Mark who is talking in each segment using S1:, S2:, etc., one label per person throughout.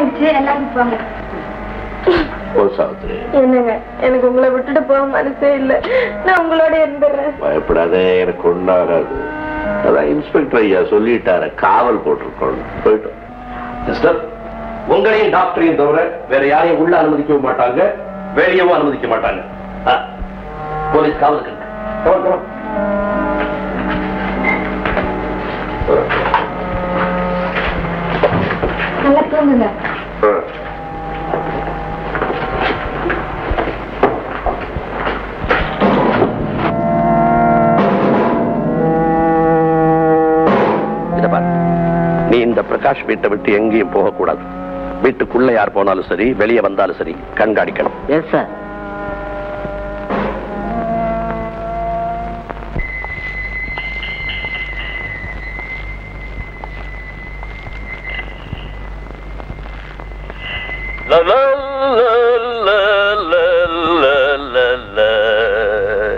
S1: ஆயிடுச்சு எல்லாரும் போங்க
S2: போ சாவித்ரி
S3: என்னங்க எனக்கு உங்களை விட்டுட்டு போக மனசே இல்ல நான் உங்களோட இருந்துடுறேன்
S2: பயப்படாத எனக்கு ஒன்றாகாது அதான் இன்ஸ்பெக்டர் ஐயா சொல்லிட்டார காவல் போட்டிருக்கோம் போயிட்டோம் சிஸ்டர் உங்களையும் டாக்டரையும் தவிர வேற யாரையும் உள்ள அனுமதிக்கவும் மாட்டாங்க வெளியவும் அனுமதிக்க மாட்டாங்க ஆ, போலீஸ் காவலுக்கு இருக்கு. Come on, come on.
S1: நல்லா தூங்குங்க
S2: ஆ. இத பாரு நீ இந்த பிரகாஷ் வீட்டை விட்டு எங்கேயும் போகக்கூடாது வீட்டுக்குள்ள யார் போனாலும் சரி வெளியே வந்தாலும் சரி கண்காணிக்கணும்
S4: yes sir
S2: La la la la la la la la.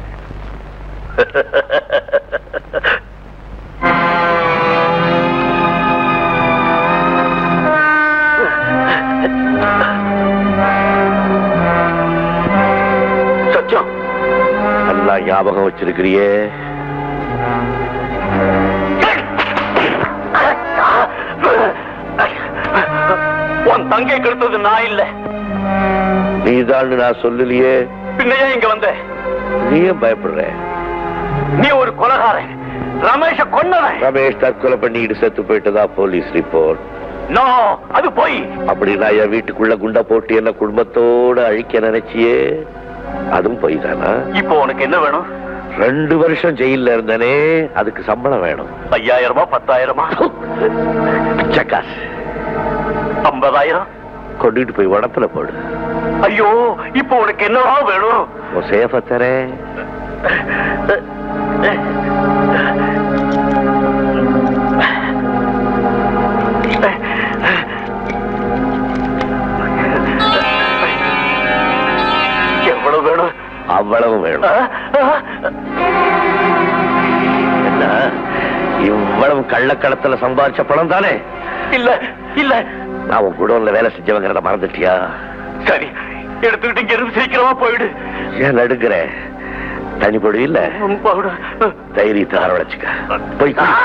S2: சத்தியம் நல்லா ஞாபகம் வச்சிருக்கிறியே
S5: உன் தங்கை கெடுத்தது நான் இல்ல
S2: நீதான் நான் சொல்லலையே
S5: பின்னையே இங்க வந்த
S2: நீயும் பயப்படுற
S5: நீ ஒரு கொலகாரன் ரமேஷ கொன்னவன்
S2: ரமேஷ் தற்கொலை பண்ணிட்டு செத்து போயிட்டதா போலீஸ் ரிப்போர்ட்
S5: நோ அது போய்
S2: அப்படின்னா என் வீட்டுக்குள்ள குண்டா போட்டு என்ன குடும்பத்தோட அழிக்க நினைச்சியே அதுவும் போய் தானா
S5: இப்போ உனக்கு என்ன வேணும்
S2: ரெண்டு வருஷம் ஜெயில்ல இருந்தனே அதுக்கு சம்பளம் வேணும்
S5: ஐயாயிரமா பத்தாயிரமா
S2: பிச்சைக்காசு
S5: ஐம்பதாயிரம்
S2: கொண்டுட்டு போய் உடப்புல போடு
S5: ஐயோ இப்போ உனக்கு என்னவா வேணும்
S2: உன் சேஃப தரேன்
S5: எவ்வளவு வேணும்
S2: அவ்வளவு வேணும் என்ன இவ்வளவு கள்ளக்கடத்துல சம்பாதிச்ச பணம் தானே
S5: இல்ல இல்ல
S2: நான் உன் குடோன்ல வேலை செஞ்சவங்கிறத மறந்துட்டியா
S5: சரி எடுத்துக்கிட்டு இங்க இருந்து சீக்கிரமா போயிடு
S2: ஏன் நடுக்கிற தனி பொடி இல்ல
S5: போடு.
S2: தைரியத்தை அரவழைச்சுக்க போய்
S5: ஆ!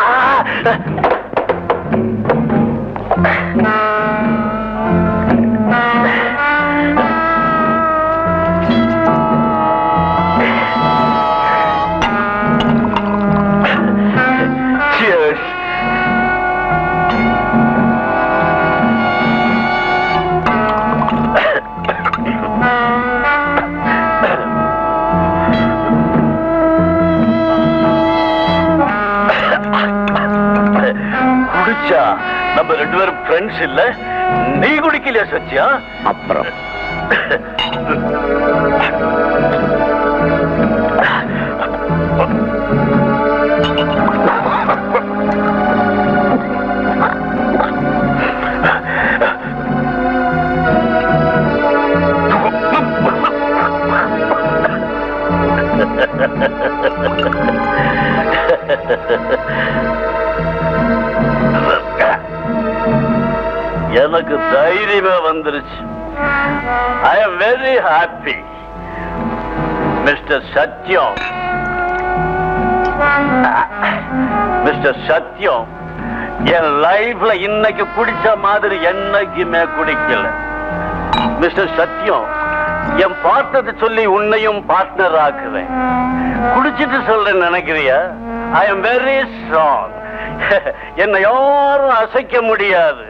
S5: Cheers. குடிச்சா நம்ம ரெண்டு பேரும் ஃப்ரெண்ட்ஸ் இல்ல நீ குடிக்கலையா சத்யா
S2: அப்புறம்
S5: எனக்கு தைரியமே வந்துருச்சு I am very happy mister Satyam mister Satyam என் லைஃப்ல இன்னைக்கு குடிச்ச மாதிரி என்னைக்குமே குடிக்கல மிஸ்டர் சத்யம் என் பார்த்ததை சொல்லி உன்னையும் பார்ட்னர் ஆக்குவேன் குடிச்சிட்டு சொல்றேன் நினைக்கிறியா ஐ எம் வெரி ஸ்ட்ராங் என்னை யாரும் அசைக்க முடியாது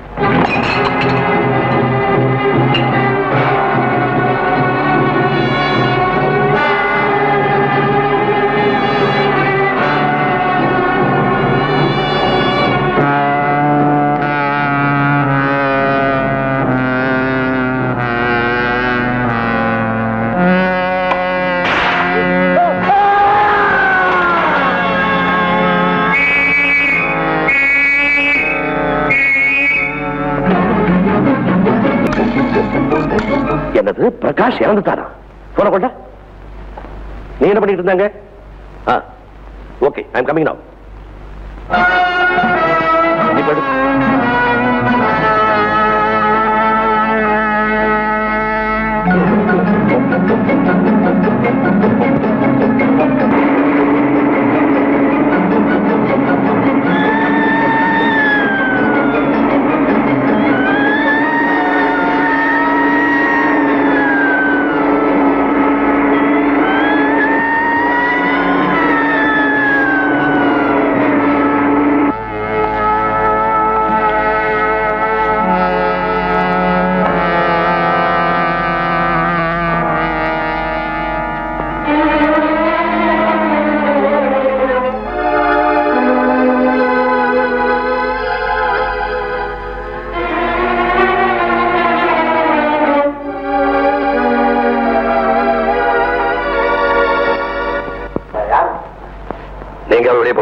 S2: என்னது பிரகாஷ் இறந்துட்டாரா போன கொண்ட நீ என்ன பண்ணிட்டு இருந்தாங்க okay I am coming now நீ படு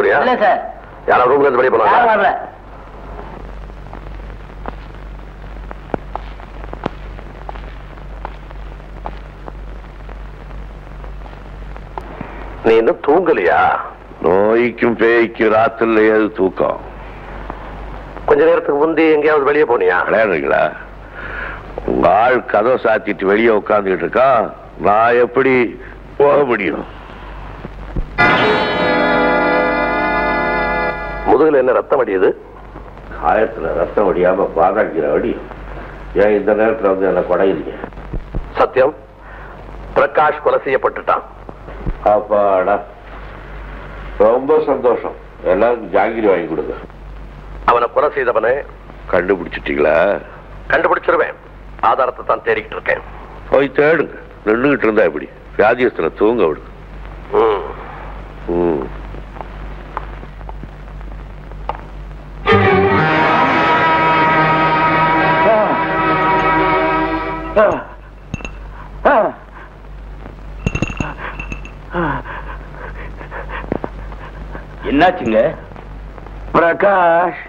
S2: வரலையா
S4: இல்ல சார்
S2: யாரா ரூம்ல இருந்து வெளியே
S4: யாரும்
S2: போனாங்க
S4: வரல
S2: நீ இன்னும் தூங்கலையா நோய்க்கும் பேய்க்கும் ராத்திரில ஏது தூக்கம் கொஞ்ச நேரத்துக்கு முந்தி எங்கேயாவது வெளியே போனியா விளையாடுறீங்களா உங்க ஆள் கதவை சாத்திட்டு வெளியே உட்காந்துக்கிட்டு இருக்கான் நான் எப்படி போக முடியும் முதுகுல என்ன ரத்தம் வடியுது காயத்துல ரத்தம் வடியாம பாதாக்கிற வடி ஏன் இந்த நேரத்துல வந்து என்ன கொடையுறீங்க சத்தியம் பிரகாஷ் கொலை செய்யப்பட்டுட்டான் அப்பாடா ரொம்ப சந்தோஷம் எல்லாருக்கும் ஜாங்கிரி வாங்கி கொடுங்க அவனை கொலை செய்தவனை கண்டுபிடிச்சிட்டீங்களா கண்டுபிடிச்சிருவேன் ஆதாரத்தை தான் தேடிக்கிட்டு இருக்கேன் போய் தேடுங்க நின்றுகிட்டு இருந்தா எப்படி வியாதியஸ்தனை தூங்க விடு ம்
S4: என்னாச்சுங்க
S5: பிரகாஷ்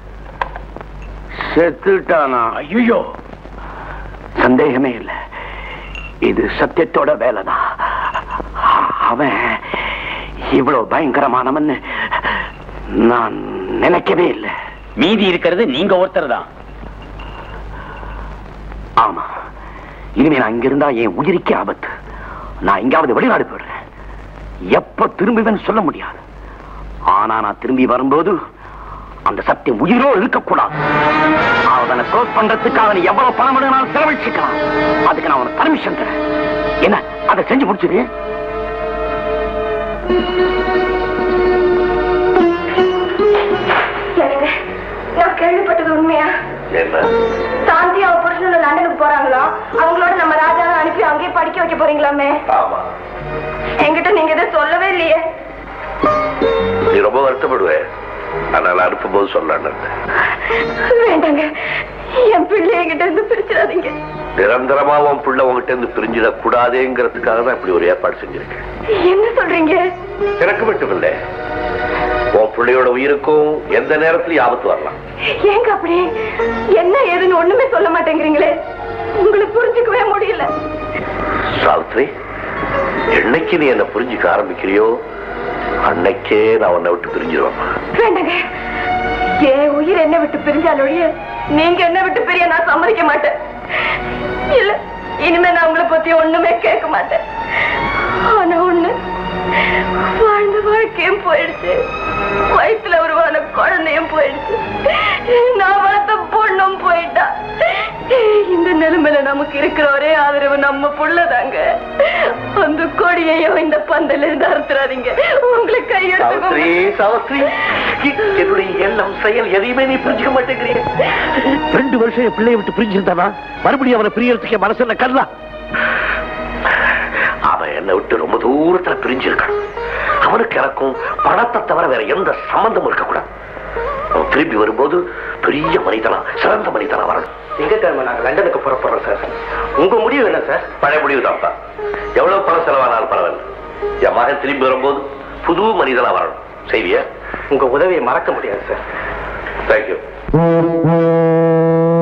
S5: செத்துட்டானா
S4: ஐயோ
S5: சந்தேகமே இல்ல இது சத்தியத்தோட வேலைதான் அவன் இவ்வளவு பயங்கரமானவன்னு நான் நினைக்கவே இல்லை
S4: மீதி இருக்கிறது நீங்க ஒருத்தர் தான்
S5: ஆமா இனிமே நான் இங்க இருந்தா என் உயிருக்கே ஆபத்து நான் எங்காவது வெளிநாடு போயிடுறேன் எப்ப திரும்புவேன்னு சொல்ல முடியாது ஆனா நான் திரும்பி வரும்போது அந்த சத்தியம் உயிரோ இருக்கக்கூடாது அவனை க்ளோஸ் பண்றதுக்கு அவன் எவ்வளவு பணம் வேணும்னாலும் செலவழிச்சுக்கலாம் அதுக்கு நான் அவனுக்கு பர்மிஷன் தரேன் என்ன அதை செஞ்சு முடிச்சிரு
S3: எனக்கு நான் கேள்விப்பட்டது உண்மையா
S2: என்ன
S3: சாந்தி அவ புருஷனோட லண்டனுக்கு போறாங்களாம் அவங்களோட நம்ம ராஜாவை அனுப்பி அங்கேயே படிக்க வைக்க போறீங்களாமே
S2: ஆமா
S3: என்கிட்ட நீங்க எதுவும் சொல்லவே இல்லையே
S2: நீ ரொம்ப வருத்தப்படுவே அதனால அனுப்பும்போது சொல்லலான்னு இருந்தேன்.
S3: வேண்டாங்க என் பிள்ளை என்கிட்ட இருந்து பிரிச்சிடாதீங்க
S2: நிரந்தரமா உன் புள்ள உங்ககிட்ட இருந்து பிரிஞ்சிடக் கூடாதேங்கிறதுக்காக தான் இப்படி ஒரு ஏற்பாடு செஞ்சிருக்கேன்
S3: என்ன சொல்றீங்க
S2: எனக்கு மட்டும் இல்லை உன் பிள்ளையோட உயிருக்கும் எந்த நேரத்திலயும் ஆபத்து வரலாம்
S3: ஏங்க அப்படி என்ன ஏதுன்னு ஒண்ணுமே சொல்ல மாட்டேங்கிறீங்களே உங்களை புரிஞ்சுக்கவே முடியல
S2: சாவித்ரி என்னைக்கு நீ என்ன புரிஞ்சுக்க ஆரம்பிக்கிறியோ அன்னைக்கே நான் உன்னை விட்டு பிரிஞ்சிருவேன்
S3: வேண்டாங்க என் உயிர் என்ன விட்டு பிரிஞ்சாலொழிய நீங்க என்ன விட்டு பிரிய நான் சம்மதிக்க மாட்டேன் இல்ல இனிமே நான் உங்களை பத்தி ஒண்ணுமே கேட்க மாட்டேன் ஆனா ஒண்ணு வாழ்ந்த வாழ்க்கையும் போயிடுச்சு வயிற்றுல உருவான குழந்தையும் போயிடுச்சு நான் வளர்த்த பொண்ணும் போயிட்டா இந்த நிலைமையில நமக்கு இருக்கிற ஒரே ஆதரவு நம்ம புள்ளதாங்க அந்த கொடியையும் இந்த பந்தல இருந்து அறுத்துறாதீங்க உங்களுக்கு
S2: சாவித்ரி
S3: கையெடுத்து
S2: சாவித்ரி என்னுடைய எண்ணம் செயல் எதையுமே நீ புரிஞ்சுக்க மாட்டேங்கிறிய
S5: ரெண்டு வருஷம் என் பிள்ளையை விட்டு பிரிஞ்சிருந்தானா மறுபடியும் அவனை பிரியறதுக்கு என் மனசு என்ன கல்லா
S2: அவன் என்னை விட்டு ரொம்ப தூரத்துல பிரிஞ்சிருக்கான் அவனுக்கு எனக்கும் பணத்தை தவிர வேற எந்த சம்பந்தமும் இருக்கக்கூடாது அவன் திரும்பி வரும்போது பெரிய மனிதனா சிறந்த மனிதனா வரணும்
S5: திங்கக்கிழமை நாங்க லண்டனுக்கு புறப்படுறோம் சார் உங்க முடிவு என்ன சார்
S2: பழைய முடிவு தான்ப்பா எவ்வளவு பணம் செலவானாலும் பரவாயில்ல என் மகன் திரும்பி வரும்போது புது மனிதனா வரணும் செய்வியா
S5: உங்க உதவியை மறக்க முடியாது சார்
S2: தேங்க்யூ